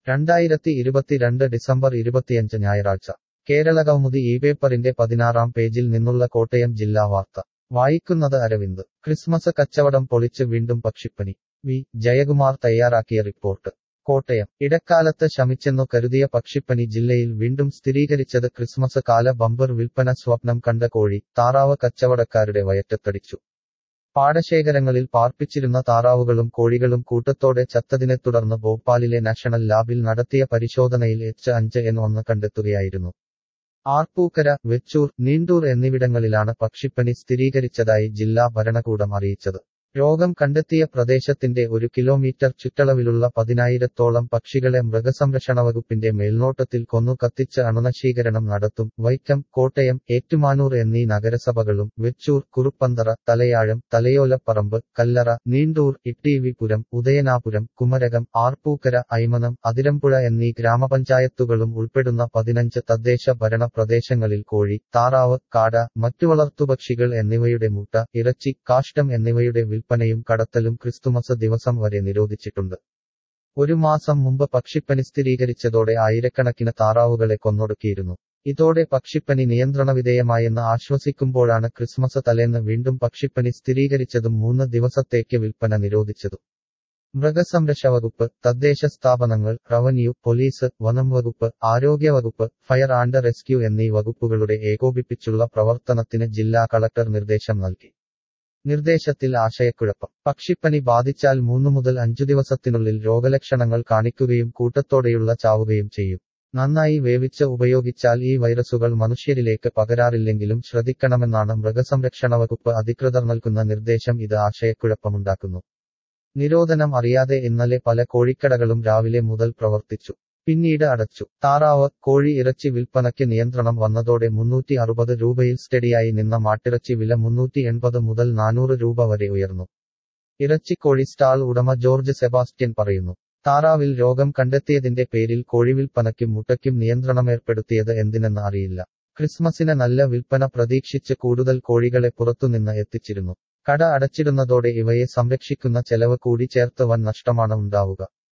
രണ്ടായിരത്തി ഇരുപത്തിരണ്ട് ഡിസംബർ ഇരുപത്തിയഞ്ച് ഞായറാഴ്ച കേരളകൗമുദി ഈ പേപ്പറിന്റെ പതിനാറാം പേജിൽ നിന്നുള്ള കോട്ടയം ജില്ലാ വാർത്ത വായിക്കുന്നത് അരവിന്ദ് ക്രിസ്മസ് കച്ചവടം പൊളിച്ച് വീണ്ടും പക്ഷിപ്പനി വി ജയകുമാർ തയ്യാറാക്കിയ റിപ്പോർട്ട് കോട്ടയം ഇടക്കാലത്ത് ശമിച്ചെന്നു കരുതിയ പക്ഷിപ്പനി ജില്ലയിൽ വീണ്ടും സ്ഥിരീകരിച്ചത് ക്രിസ്മസ് കാല ബമ്പർ വിൽപ്പന സ്വപ്നം കണ്ട കോഴി താറാവ് കച്ചവടക്കാരുടെ വയറ്റത്തടിച്ചു പാടശേഖരങ്ങളിൽ പാർപ്പിച്ചിരുന്ന താറാവുകളും കോഴികളും കൂട്ടത്തോടെ ചത്തതിനെ തുടർന്ന് ഭോപ്പാലിലെ നാഷണൽ ലാബിൽ നടത്തിയ പരിശോധനയിൽ എച്ച് അഞ്ച് എൻ ഒന്ന് കണ്ടെത്തുകയായിരുന്നു ആർപ്പൂക്കര വെച്ചൂർ നീണ്ടൂർ എന്നിവിടങ്ങളിലാണ് പക്ഷിപ്പനി സ്ഥിരീകരിച്ചതായി ജില്ലാ ഭരണകൂടം അറിയിച്ചത് രോഗം കണ്ടെത്തിയ പ്രദേശത്തിന്റെ ഒരു കിലോമീറ്റർ ചുറ്റളവിലുള്ള പതിനായിരത്തോളം പക്ഷികളെ മൃഗസംരക്ഷണ വകുപ്പിന്റെ മേൽനോട്ടത്തിൽ കൊന്നു കത്തിച്ച് അണുനശീകരണം നടത്തും വൈക്കം കോട്ടയം ഏറ്റുമാനൂർ എന്നീ നഗരസഭകളും വെച്ചൂർ കുറുപ്പന്തറ തലയാഴം തലയോലപ്പറമ്പ് കല്ലറ നീണ്ടൂർ ഇട്ടീവിപുരം ഉദയനാപുരം കുമരകം ആർപ്പൂക്കര ഐമനം അതിരമ്പുഴ എന്നീ ഗ്രാമപഞ്ചായത്തുകളും ഉൾപ്പെടുന്ന പതിനഞ്ച് തദ്ദേശ ഭരണ പ്രദേശങ്ങളിൽ കോഴി താറാവ് കാട മറ്റു വളർത്തുപക്ഷികൾ എന്നിവയുടെ മുട്ട ഇറച്ചി കാഷ്ടം എന്നിവയുടെ വിൽപ്പനയും കടത്തലും ക്രിസ്തുമസ് ദിവസം വരെ നിരോധിച്ചിട്ടുണ്ട് ഒരു മാസം മുമ്പ് പക്ഷിപ്പനി സ്ഥിരീകരിച്ചതോടെ ആയിരക്കണക്കിന് താറാവുകളെ കൊന്നൊടുക്കിയിരുന്നു ഇതോടെ പക്ഷിപ്പനി നിയന്ത്രണവിധേയമായെന്ന് ആശ്വസിക്കുമ്പോഴാണ് ക്രിസ്മസ് തലേന്ന് വീണ്ടും പക്ഷിപ്പനി സ്ഥിരീകരിച്ചതും മൂന്ന് ദിവസത്തേക്ക് വിൽപ്പന നിരോധിച്ചതും മൃഗസംരക്ഷ വകുപ്പ് തദ്ദേശ സ്ഥാപനങ്ങൾ റവന്യൂ പോലീസ് വനം വകുപ്പ് ആരോഗ്യവകുപ്പ് ഫയർ ആൻഡ് റെസ്ക്യൂ എന്നീ വകുപ്പുകളുടെ ഏകോപിപ്പിച്ചുള്ള പ്രവർത്തനത്തിന് ജില്ലാ കളക്ടർ നിർദ്ദേശം നൽകി നിർദ്ദേശത്തിൽ ആശയക്കുഴപ്പം പക്ഷിപ്പനി ബാധിച്ചാൽ മൂന്നു മുതൽ അഞ്ചു ദിവസത്തിനുള്ളിൽ രോഗലക്ഷണങ്ങൾ കാണിക്കുകയും കൂട്ടത്തോടെയുള്ള ചാവുകയും ചെയ്യും നന്നായി വേവിച്ച് ഉപയോഗിച്ചാൽ ഈ വൈറസുകൾ മനുഷ്യരിലേക്ക് പകരാറില്ലെങ്കിലും ശ്രദ്ധിക്കണമെന്നാണ് മൃഗസംരക്ഷണ വകുപ്പ് അധികൃതർ നൽകുന്ന നിർദ്ദേശം ഇത് ആശയക്കുഴപ്പമുണ്ടാക്കുന്നു നിരോധനം അറിയാതെ ഇന്നലെ പല കോഴിക്കടകളും രാവിലെ മുതൽ പ്രവർത്തിച്ചു പിന്നീട് അടച്ചു താറാവ് കോഴി ഇറച്ചി വിൽപ്പനയ്ക്ക് നിയന്ത്രണം വന്നതോടെ മുന്നൂറ്റി അറുപത് രൂപയിൽ സ്റ്റഡിയായി നിന്ന മാട്ടിറച്ചി വില മുന്നൂറ്റി എൺപത് മുതൽ നാനൂറ് രൂപ വരെ ഉയർന്നു ഇറച്ചിക്കോഴി സ്റ്റാൾ ഉടമ ജോർജ് സെബാസ്റ്റ്യൻ പറയുന്നു താറാവിൽ രോഗം കണ്ടെത്തിയതിന്റെ പേരിൽ കോഴി വിൽപ്പനയ്ക്കും മുട്ടയ്ക്കും നിയന്ത്രണമേർപ്പെടുത്തിയത് എന്തിനെന്ന് അറിയില്ല ക്രിസ്മസിന് നല്ല വിൽപ്പന പ്രതീക്ഷിച്ച് കൂടുതൽ കോഴികളെ പുറത്തുനിന്ന് എത്തിച്ചിരുന്നു കട അടച്ചിടുന്നതോടെ ഇവയെ സംരക്ഷിക്കുന്ന ചെലവ് കൂടി ചേർത്ത് വൻ നഷ്ടമാണ് ഉണ്ടാവുക